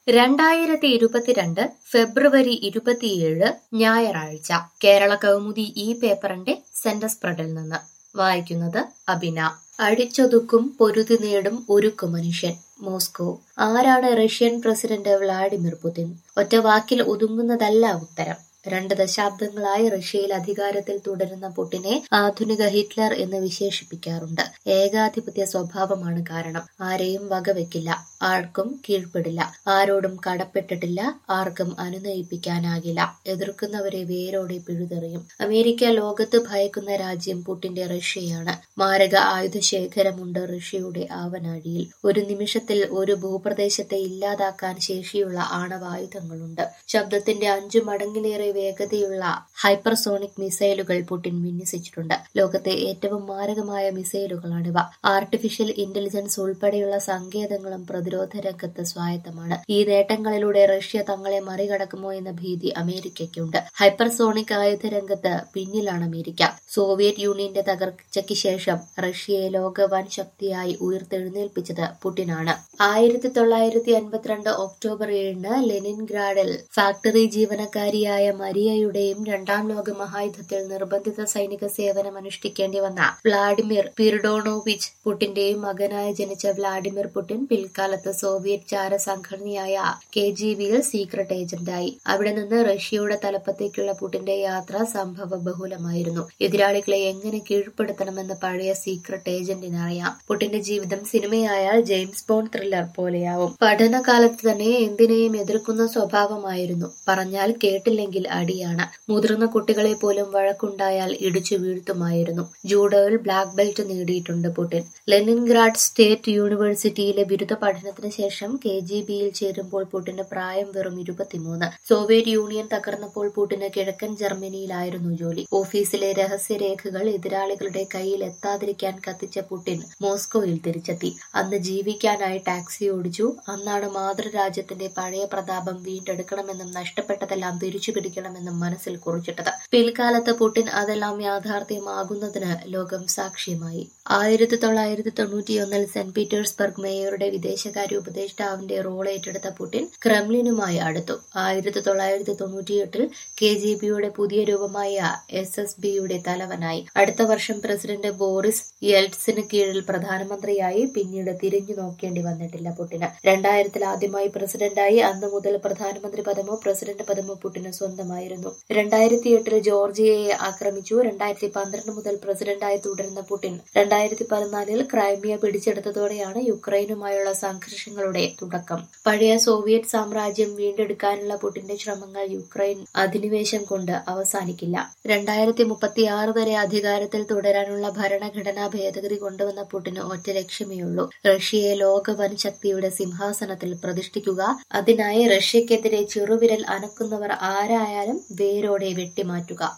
രണ്ടായിരത്തി ഇരുപത്തിരണ്ട് ഫെബ്രുവരി ഇരുപത്തിയേഴ് ഞായറാഴ്ച കേരള കൗമുദി ഈ പേപ്പറിന്റെ സെന്റർ സ്പ്രെഡിൽ നിന്ന് വായിക്കുന്നത് അബിന അടിച്ചൊതുക്കും പൊരുതി നേടും ഒരുക്കു മനുഷ്യൻ മോസ്കോ ആരാണ് റഷ്യൻ പ്രസിഡന്റ് വ്ളാഡിമിർ പുതിൻ ഒറ്റ വാക്കിൽ ഒതുങ്ങുന്നതല്ല ഉത്തരം രണ്ട് ദശാബ്ദങ്ങളായി റഷ്യയിൽ അധികാരത്തിൽ തുടരുന്ന പുടിനെ ആധുനിക ഹിറ്റ്ലർ എന്ന് വിശേഷിപ്പിക്കാറുണ്ട് ഏകാധിപത്യ സ്വഭാവമാണ് കാരണം ആരെയും വകവെക്കില്ല ആർക്കും കീഴ്പ്പെടില്ല ആരോടും കടപ്പെട്ടിട്ടില്ല ആർക്കും അനുനയിപ്പിക്കാനാകില്ല എതിർക്കുന്നവരെ വേരോടെ പിഴുതെറിയും അമേരിക്ക ലോകത്ത് ഭയക്കുന്ന രാജ്യം പുടിന്റെ റഷ്യയാണ് മാരക ആയുധശേഖരമുണ്ട് റഷ്യയുടെ ആവനാഴിയിൽ ഒരു നിമിഷത്തിൽ ഒരു ഭൂപ്രദേശത്തെ ഇല്ലാതാക്കാൻ ശേഷിയുള്ള ആണവായുധങ്ങളുണ്ട് ശബ്ദത്തിന്റെ അഞ്ചു മടങ്ങിലേറെ വേഗതയുള്ള ഹൈപ്പർസോണിക് മിസൈലുകൾ പുടിൻ വിന്യസിച്ചിട്ടുണ്ട് ലോകത്തെ ഏറ്റവും മാരകമായ മിസൈലുകളാണിവ ആർട്ടിഫിഷ്യൽ ഇന്റലിജൻസ് ഉൾപ്പെടെയുള്ള സങ്കേതങ്ങളും പ്രതിരോധ രംഗത്ത് സ്വായത്തമാണ് ഈ നേട്ടങ്ങളിലൂടെ റഷ്യ തങ്ങളെ മറികടക്കുമോ എന്ന ഭീതി അമേരിക്കയ്ക്കുണ്ട് ഹൈപ്പർസോണിക് ആയുധ രംഗത്ത് പിന്നിലാണ് അമേരിക്ക സോവിയറ്റ് യൂണിയന്റെ തകർച്ചയ്ക്ക് ശേഷം റഷ്യയെ ലോക വൻ ശക്തിയായി ഉയർത്തെഴുന്നേൽപ്പിച്ചത് പുടിനാണ് ആയിരത്തി തൊള്ളായിരത്തി അൻപത്തിരണ്ട് ഒക്ടോബർ ഏഴിന് ലെനിൻഗ്രാഡിൽ ഫാക്ടറി ജീവനക്കാരിയായ മരിയയുടെയും രണ്ടാം ലോക മഹായുദ്ധത്തിൽ നിർബന്ധിത സൈനിക സേവനം അനുഷ്ഠിക്കേണ്ടി വന്ന വ്ളാഡിമിർ പിർഡോണോവിച്ച് പുടിന്റെയും മകനായി ജനിച്ച വ്ളാഡിമിർ പുടിൻ പിൽക്കാലത്ത് സോവിയറ്റ് ചാര സംഘടനയായ കെ ജി ബിയിൽ സീക്രട്ട് ഏജന്റായി അവിടെ നിന്ന് റഷ്യയുടെ തലപ്പത്തേക്കുള്ള പുടിന്റെ യാത്ര സംഭവ ബഹുലമായിരുന്നു എതിരാളികളെ എങ്ങനെ കീഴ്പ്പെടുത്തണമെന്ന് പഴയ സീക്രട്ട് ഏജന്റിന് അറിയാം പുടിന്റെ ജീവിതം സിനിമയായാൽ ജെയിംസ് ബോണ്ട് ത്രില്ലർ പോലെയാവും പഠനകാലത്ത് തന്നെ എന്തിനേയും എതിർക്കുന്ന സ്വഭാവമായിരുന്നു പറഞ്ഞാൽ കേട്ടില്ലെങ്കിൽ അടിയാണ് മുതിർന്ന കുട്ടികളെ പോലും വഴക്കുണ്ടായാൽ ഇടിച്ചു വീഴ്ത്തുമായിരുന്നു ജൂഡോയിൽ ബ്ലാക്ക് ബെൽറ്റ് നേടിയിട്ടുണ്ട് പുടിൻ ലെനിൻഗ്രാഡ് സ്റ്റേറ്റ് യൂണിവേഴ്സിറ്റിയിലെ ബിരുദ പഠനത്തിന് ശേഷം കെ ജി ബിയിൽ ചേരുമ്പോൾ പുടിന് പ്രായം വെറും ഇരുപത്തിമൂന്ന് സോവിയറ്റ് യൂണിയൻ തകർന്നപ്പോൾ പുടിന് കിഴക്കൻ ജർമ്മനിയിലായിരുന്നു ജോലി ഓഫീസിലെ രഹസ്യരേഖകൾ എതിരാളികളുടെ കയ്യിൽ എത്താതിരിക്കാൻ കത്തിച്ച പുടിൻ മോസ്കോയിൽ തിരിച്ചെത്തി അന്ന് ജീവിക്കാനായി ടാക്സി ഓടിച്ചു അന്നാണ് മാതൃരാജ്യത്തിന്റെ പഴയ പ്രതാപം വീണ്ടെടുക്കണമെന്നും നഷ്ടപ്പെട്ടതെല്ലാം തിരിച്ചു പിടിക്കണമെന്നും മനസ്സിൽ കുറിച്ചിട്ടത് പിൽക്കാലത്ത് പുടിൻ അതെല്ലാം യാഥാർത്ഥ്യമാകുന്നതിന് ലോകം സാക്ഷ്യമായി ആയിരത്തി തൊള്ളായിരത്തി തൊണ്ണൂറ്റിയൊന്നിൽ സെന്റ് പീറ്റേഴ്സ്ബർഗ് മേയറുടെ വിദേശകാര്യ ഉപദേഷ്ടാവിന്റെ റോൾ ഏറ്റെടുത്ത പുടിൻ ക്രെംലിനുമായി അടുത്തു ആയിരത്തി തൊള്ളായിരത്തി തൊണ്ണൂറ്റിയെട്ടിൽ കെ ജി ബിയുടെ പുതിയ രൂപമായ എസ് എസ് ബിയുടെ തലവനായി അടുത്ത വർഷം പ്രസിഡന്റ് ബോറിസ് യെൽറ്റ്സിന് കീഴിൽ പ്രധാനമന്ത്രിയായി പിന്നീട് തിരിഞ്ഞു നോക്കേണ്ടി വന്നിട്ടില്ല പുടിന് രണ്ടായിരത്തിൽ ആദ്യമായി പ്രസിഡന്റായി അന്നു മുതൽ പ്രധാനമന്ത്രി പദമോ പ്രസിഡന്റ് പദമോ പുടിന് സ്വന്തമായിരുന്നു രണ്ടായിരത്തി എട്ടിൽ ജോർജിയയെ ആക്രമിച്ചു രണ്ടായിരത്തി പന്ത്രണ്ട് മുതൽ പ്രസിഡന്റായി തുടരുന്ന പുടിൻ രണ്ടായിരത്തി പതിനാലിൽ ക്രൈമിയ പിടിച്ചെടുത്തതോടെയാണ് യുക്രൈനുമായുള്ള സംഘർഷങ്ങളുടെ തുടക്കം പഴയ സോവിയറ്റ് സാമ്രാജ്യം വീണ്ടെടുക്കാനുള്ള പുടിന്റെ ശ്രമങ്ങൾ യുക്രൈൻ അധിനിവേശം കൊണ്ട് അവസാനിക്കില്ല രണ്ടായിരത്തി മുപ്പത്തിയാറ് വരെ അധികാരത്തിൽ തുടരാനുള്ള ഭരണഘടനാ ഭേദഗതി കൊണ്ടുവന്ന പുടിന് ഒറ്റ ലക്ഷ്യമേയുള്ളൂ റഷ്യയെ ലോക വൻ ശക്തിയുടെ സിംഹാസനത്തിൽ പ്രതിഷ്ഠിക്കുക അതിനായി റഷ്യക്കെതിരെ ചെറുവിരൽ അനക്കുന്നവർ ആരായാലും വേരോടെ വെട്ടിമാറ്റുക